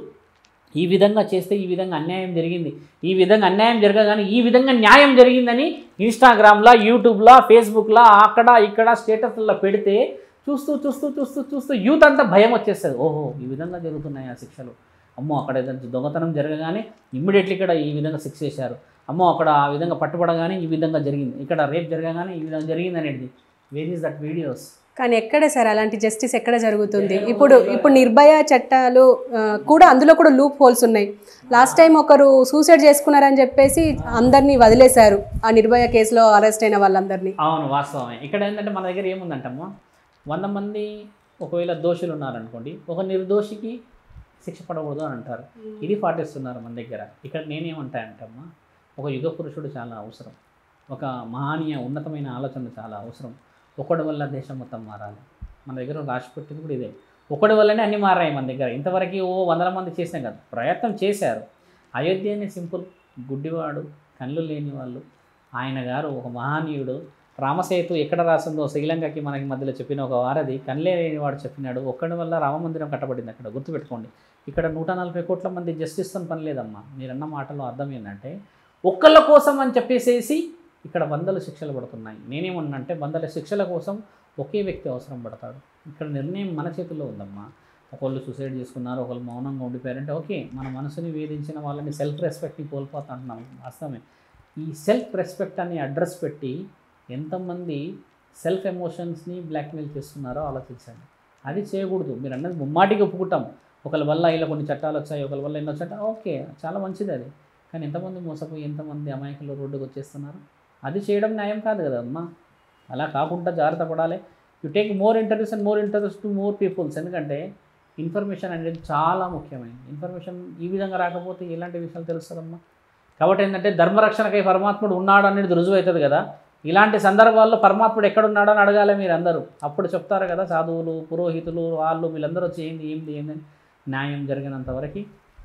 ఈ విధంగా చేస్తే ఈ విధంగా అన్యాయం జరిగింది ఈ విధంగా అన్యాయం జరగగానే ఈ విధంగా న్యాయం జరిగిందని ఇన్స్టాగ్రామ్లో యూట్యూబ్లో ఫేస్బుక్లో అక్కడ ఇక్కడ స్టేటస్లో పెడితే చూస్తూ చూస్తూ చూస్తూ చూస్తూ యూత్ అంతా భయం వచ్చేస్తుంది ఓహో ఈ విధంగా జరుగుతున్నాయి ఆ శిక్షలు అమ్మో అక్కడ ఏదైనా దొంగతనం జరగగానే ఇమ్మీడియట్లీ ఇక్కడ ఈ విధంగా శిక్ష చేశారు అమ్మో అక్కడ ఆ విధంగా పట్టుబడగానే ఈ విధంగా జరిగింది ఇక్కడ రేప్ జరగగానే ఈ విధంగా జరిగింది అనేది వేర్ ఈస్ దట్ వీడియోస్ కానీ ఎక్కడ సార్ అలాంటి జస్టిస్ ఎక్కడ జరుగుతుంది ఇప్పుడు ఇప్పుడు నిర్భయ చట్టాలు ఆ, కూడా అందులో కూడా లూప్ హోల్స్ ఉన్నాయి లాస్ట్ టైం ఒకరు సూసైడ్ చేసుకున్నారని చెప్పేసి అందరినీ వదిలేశారు ఆ నిర్భయ కేసులో అరెస్ట్ అయిన వాళ్ళందరినీ అవును వాస్తవమే ఇక్కడ ఏంటంటే మన దగ్గర ఏముందంటమ్మా వంద మంది ఒకవేళ దోషులు ఉన్నారనుకోండి ఒక నిర్దోషికి శిక్ష పడకూడదు అని అంటారు ఇది పాటిస్తున్నారు మన దగ్గర ఇక్కడ నేనేమంటానంటమ్మా ఒక యుగ పురుషుడు చాలా అవసరం ఒక మహనీయ ఉన్నతమైన ఆలోచన చాలా అవసరం ఒకటి వల్ల దేశం మొత్తం మారాలి మన దగ్గర రాసి పెట్టింది కూడా ఇదే ఒకటి వల్లనే అన్ని మారాయి మన దగ్గర ఇంతవరకు ఓ వందల మంది చేసినాం కదా ప్రయత్నం చేశారు అయోధ్య అనే సింపుల్ గుడ్డివాడు కళ్ళు లేని వాళ్ళు ఆయన గారు ఒక మహనీయుడు రామసేతు ఎక్కడ రాసిందో శ్రీలంకకి మనకి మధ్యలో చెప్పిన ఒక వారధి కళ్ళే లేనివాడు చెప్పినాడు ఒక్కడి వల్ల రామమందిరం కట్టబడింది అక్కడ గుర్తుపెట్టుకోండి ఇక్కడ నూట నలభై కోట్ల మంది జస్టిస్తో పని లేదమ్మా మీరన్న మాటలో అర్థం ఏంటంటే ఒక్కళ్ళ కోసం అని చెప్పేసేసి ఇక్కడ వందల శిక్షలు పడుతున్నాయి నేనేమన్నంటే వందల శిక్షల కోసం ఒకే వ్యక్తి అవసరం పడతాడు ఇక్కడ నిర్ణయం మన చేతుల్లో ఉందమ్మా ఒకళ్ళు సూసైడ్ చేసుకున్నారు ఒకళ్ళు మౌనంగా ఉండిపోయారంటే ఓకే మన మనసుని వేధించిన వాళ్ళని సెల్ఫ్ రెస్పెక్ట్ని కోల్పోతా అంటున్నాం వాస్తవమే ఈ సెల్ఫ్ రెస్పెక్ట్ అని అడ్రస్ పెట్టి ఎంతమంది సెల్ఫ్ ఎమోషన్స్ని బ్లాక్మెయిల్ చేస్తున్నారో ఆలోచించండి అది చేయకూడదు మీరు అన్నది ముమ్మాటికి ఒప్పుకుంటాం ఒకరి వల్ల ఇలా కొన్ని చట్టాలు వచ్చాయి ఒకరి వల్ల ఎన్నో చట్టాలు ఓకే చాలా మంచిది అది కానీ ఎంతమంది మోసపోయి ఎంతమంది అమాయకులు రోడ్డుకు వచ్చేస్తున్నారు అది చేయడం న్యాయం కాదు కదా అమ్మా అలా కాకుండా జాగ్రత్త పడాలి you take more interviews and more interviews to more peoples ఎందుకంటే ఇన్ఫర్మేషన్ అనేది చాలా ముఖ్యమైనది ఇన్ఫర్మేషన్ ఈ విధంగా రాకపోతే ఎలాంటి విషయాలు తెలుస్తుందమ్మా కాబట్టి ఏంటంటే ధర్మరక్షణకై పరమాత్ముడు ఉన్నాడు అనేది రుజువు అవుతుంది కదా ఇలాంటి సందర్భాల్లో పరమాత్ముడు ఎక్కడున్నాడో అని అడగాలి మీరు అందరూ అప్పుడు చెప్తారు కదా సాధువులు పురోహితులు వాళ్ళు వీళ్ళందరూ వచ్చి ఏంది ఏంది ఏందని న్యాయం జరిగినంత వరకు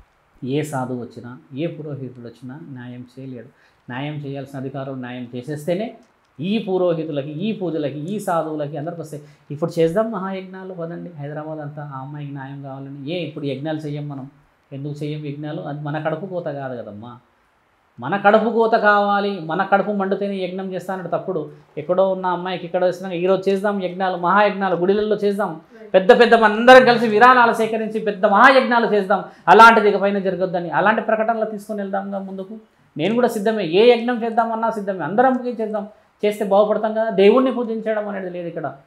ఏ సాధువు వచ్చినా ఏ పురోహితుడు వచ్చినా న్యాయం చేయలేడు న్యాయం చేయాల్సిన అధికారం న్యాయం చేసేస్తేనే ఈ పురోహితులకి ఈ పూజలకి ఈ సాధువులకి అందరికి వస్తాయి ఇప్పుడు చేద్దాం మహాయజ్ఞాలు పదండి హైదరాబాద్ అంతా ఆ అమ్మాయికి న్యాయం కావాలని ఏ ఇప్పుడు యజ్ఞాలు చెయ్యం మనం ఎందుకు చెయ్యం యజ్ఞాలు అది మన కడుపు కోత కాదు కదమ్మా మన కడుపు కోత కావాలి మన కడుపు మండుతేనే యజ్ఞం చేస్తానంటే తప్పుడు ఎక్కడో ఉన్న అమ్మాయికి ఇక్కడ వచ్చినా ఈరోజు చేద్దాం యజ్ఞాలు మహాయజ్ఞాలు గుడిలలో చేద్దాం పెద్ద పెద్ద అందరం కలిసి విరాళాలు సేకరించి పెద్ద మహాయజ్ఞాలు చేద్దాం అలాంటిది ఇకపైన జరగొద్దని అలాంటి ప్రకటనలు తీసుకొని వెళ్దాంగా ముందుకు నేను కూడా సిద్ధమే ఏ యజ్ఞం చేద్దామన్నా సిద్ధమే అందరం పోయి చేద్దాం చేస్తే బాగుపడతాం కదా దేవుణ్ణి పూజించడం అనేది లేదు ఇక్కడ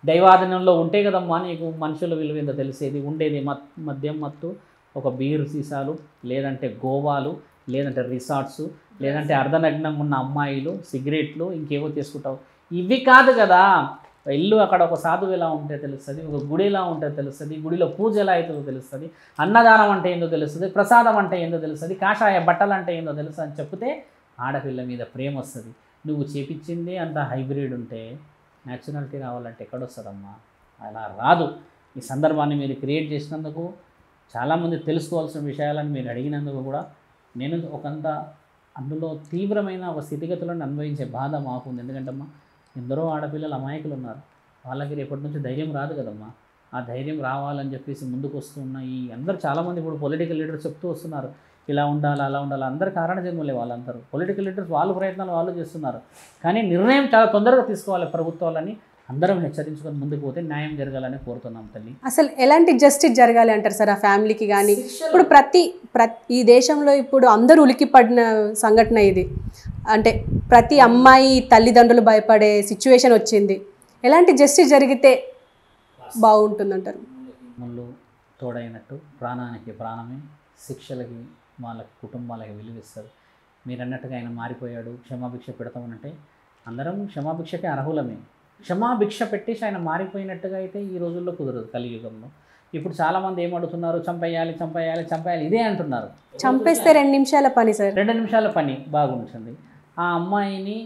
దైవాధీనంలో ఉంటే కదమ్మా నీకు మనుషుల విలువ ఏందో తెలిసేది ఉండేది మత్ మద్యం మత్తు ఒక బీరు సీసాలు లేదంటే గోవాలు లేదంటే రిసార్ట్స్ లేదంటే అర్ధనగ్నంగా ఉన్న అమ్మాయిలు సిగరెట్లు ఇంకేవో తీసుకుంటావు ఇవి కాదు కదా ఇల్లు అక్కడ ఒక సాధువు ఎలా ఉంటే తెలుస్తుంది ఒక గుడి ఎలా ఉంటే తెలుస్తుంది గుడిలో పూజ ఎలా అవుతుందో తెలుస్తుంది అన్నదానం అంటే ఏందో తెలుస్తుంది ప్రసాదం అంటే ఏందో తెలుస్తుంది కాషాయ బట్టలు అంటే ఏందో తెలుసు అని చెప్తే ఆడపిల్ల మీద ప్రేమ వస్తుంది నువ్వు చేపించింది అంత హైబ్రిడ్ ఉంటే న్యాచురాలిటీ రావాలంటే ఎక్కడొస్తుందమ్మా అలా రాదు ఈ సందర్భాన్ని మీరు క్రియేట్ చేసినందుకు చాలామంది తెలుసుకోవాల్సిన విషయాలను మీరు అడిగినందుకు కూడా నేను ఒకంత అందులో తీవ్రమైన ఒక స్థితిగతులను అనుభవించే బాధ మాకు ఉంది ఎందుకంటమ్మా ఎందరో ఆడపిల్లలు అమాయకులు ఉన్నారు వాళ్ళకి రేపటి నుంచి ధైర్యం రాదు కదమ్మా ఆ ధైర్యం రావాలని చెప్పేసి ముందుకు వస్తున్న ఈ అందరు చాలామంది ఇప్పుడు పొలిటికల్ లీడర్స్ చెప్తూ వస్తున్నారు ఇలా ఉండాలి అలా ఉండాలి అందరు కారణ జన్మలే వాళ్ళందరూ పొలిటికల్ లీడర్స్ వాళ్ళ ప్రయత్నాలు వాళ్ళు చేస్తున్నారు కానీ నిర్ణయం చాలా తొందరగా తీసుకోవాలి ప్రభుత్వాలని అందరం హెచ్చరించుకొని ముందుకు పోతే న్యాయం జరగాలని కోరుతున్నాం తల్లి అసలు ఎలాంటి జస్టిస్ జరగాలి అంటారు సార్ ఆ ఫ్యామిలీకి కానీ ఇప్పుడు ప్రతి ప్రతి ఈ దేశంలో ఇప్పుడు అందరూ ఉలికి పడిన సంఘటన ఇది అంటే ప్రతి అమ్మాయి తల్లిదండ్రులు భయపడే సిచ్యువేషన్ వచ్చింది ఎలాంటి జస్టిస్ జరిగితే బాగుంటుందంటారు ముళ్ళు తోడైనట్టు ప్రాణానికి ప్రాణమే శిక్షలకి వాళ్ళకి కుటుంబాలకి విలువిస్తారు మీరు అన్నట్టుగా ఆయన మారిపోయాడు క్షమాభిక్ష పెడతామనంటే అందరం క్షమాభిక్షకే అర్హులమే క్షమాభిక్ష పెట్టేసి ఆయన మారిపోయినట్టుగా అయితే ఈ రోజుల్లో కుదరదు కలియుగంలో ఇప్పుడు చాలామంది ఏమడుతున్నారు చంపేయాలి చంపేయాలి చంపేయాలి ఇదే అంటున్నారు చంపేస్తే రెండు నిమిషాల పని సార్ రెండు నిమిషాల పని బాగుంటుంది ఆ అమ్మాయిని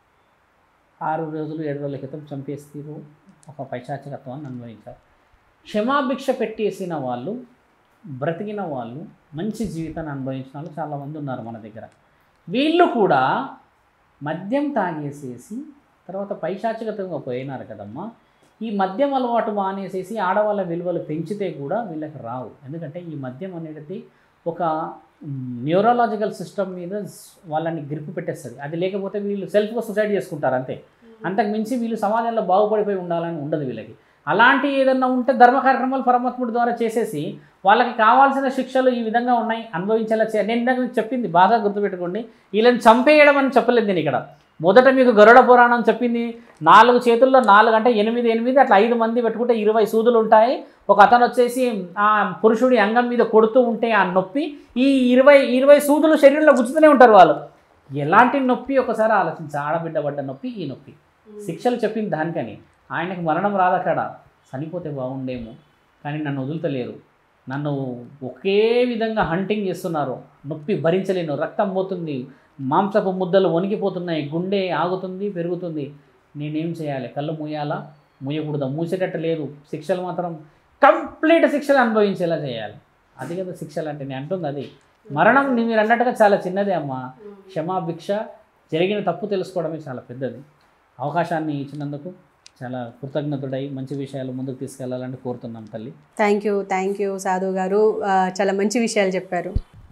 ఆరు రోజులు ఏడు రోజుల క్రితం చంపేస్తారు ఒక పైశాచికత్వాన్ని అనుభవించారు క్షమాభిక్ష పెట్టేసిన వాళ్ళు బ్రతికిన వాళ్ళు మంచి జీవితాన్ని అనుభవించిన వాళ్ళు చాలామంది ఉన్నారు మన దగ్గర వీళ్ళు కూడా మద్యం తాగేసేసి తర్వాత పైశాచికతంగా పోయినారు కదమ్మా ఈ మద్యం అలవాటు మానేసేసి ఆడవాళ్ళ విలువలు పెంచితే కూడా వీళ్ళకి రావు ఎందుకంటే ఈ మద్యం అనేది ఒక న్యూరలాజికల్ సిస్టమ్ మీద స్- వాళ్ళని గ్రిప్ పెట్టేస్తుంది అది లేకపోతే వీళ్ళు సెల్ఫ్గా సొసైడ్ చేసుకుంటారు అంతే అంతకు మించి వీళ్ళు సమాజంలో బాగుపడిపోయి ఉండాలని ఉండదు వీళ్ళకి అలాంటి ఏదన్నా ఉంటే ధర్మ కార్యక్రమాలు పరమాత్ముడి ద్వారా చేసేసి వాళ్ళకి కావాల్సిన శిక్షలు ఈ విధంగా ఉన్నాయి అనుభవించేలా చేయాలి నేను ఇందాక మీకు చెప్పింది బాగా గుర్తుపెట్టుకోండి వీళ్ళని చంపేయడం అని చెప్పలేదు నేను ఇక్కడ మొదట మీకు గరుడ పురాణం చెప్పింది నాలుగు చేతుల్లో నాలుగు అంటే ఎనిమిది ఎనిమిది అట్లా ఐదు మంది పెట్టుకుంటే ఇరవై సూదులు ఉంటాయి ఒక అతను వచ్చేసి ఆ పురుషుడి అంగం మీద కొడుతూ ఉంటే ఆ నొప్పి ఈ ఇరవై ఇరవై సూదులు శరీరంలో గుచ్చుతూనే ఉంటారు వాళ్ళు ఎలాంటి నొప్పి ఒకసారి ఆలోచించి ఆడబిడ్డ పడ్డ నొప్పి ఈ నొప్పి శిక్షలు చెప్పింది దానికని ఆయనకి మరణం రాదక్కడ చనిపోతే బాగుండేమో కానీ నన్ను వదులుతలేరు నన్ను ఒకే విధంగా హంటింగ్ చేస్తున్నారు నొప్పి భరించలేను రక్తం పోతుంది మాంసపు ముద్దలు వణికిపోతున్నాయి గుండె ఆగుతుంది పెరుగుతుంది నేనేం చేయాలి కళ్ళు మూయాలా మూయకూడదా మూసేటట్టు లేదు శిక్షలు మాత్రం కంప్లీట్ శిక్షలు అనుభవించేలా చేయాలి అది కదా శిక్షలు అంటే నేను అంటుంది అది మరణం నీ- మీరు అన్నట్టుగా చాలా చిన్నదే అమ్మా క్షమాభిక్ష జరిగిన తప్పు తెలుసుకోవడమే చాలా పెద్దది అవకాశాన్ని ఇచ్చినందుకు చాలా కృతజ్ఞతుడై మంచి విషయాలు ముందుకు తీసుకెళ్లాలని కోరుతున్నాం తల్లి థ్యాంక్ యూ థ్యాంక్ యూ సాధు గారు ఆ, చాలా మంచి విషయాలు చెప్పారు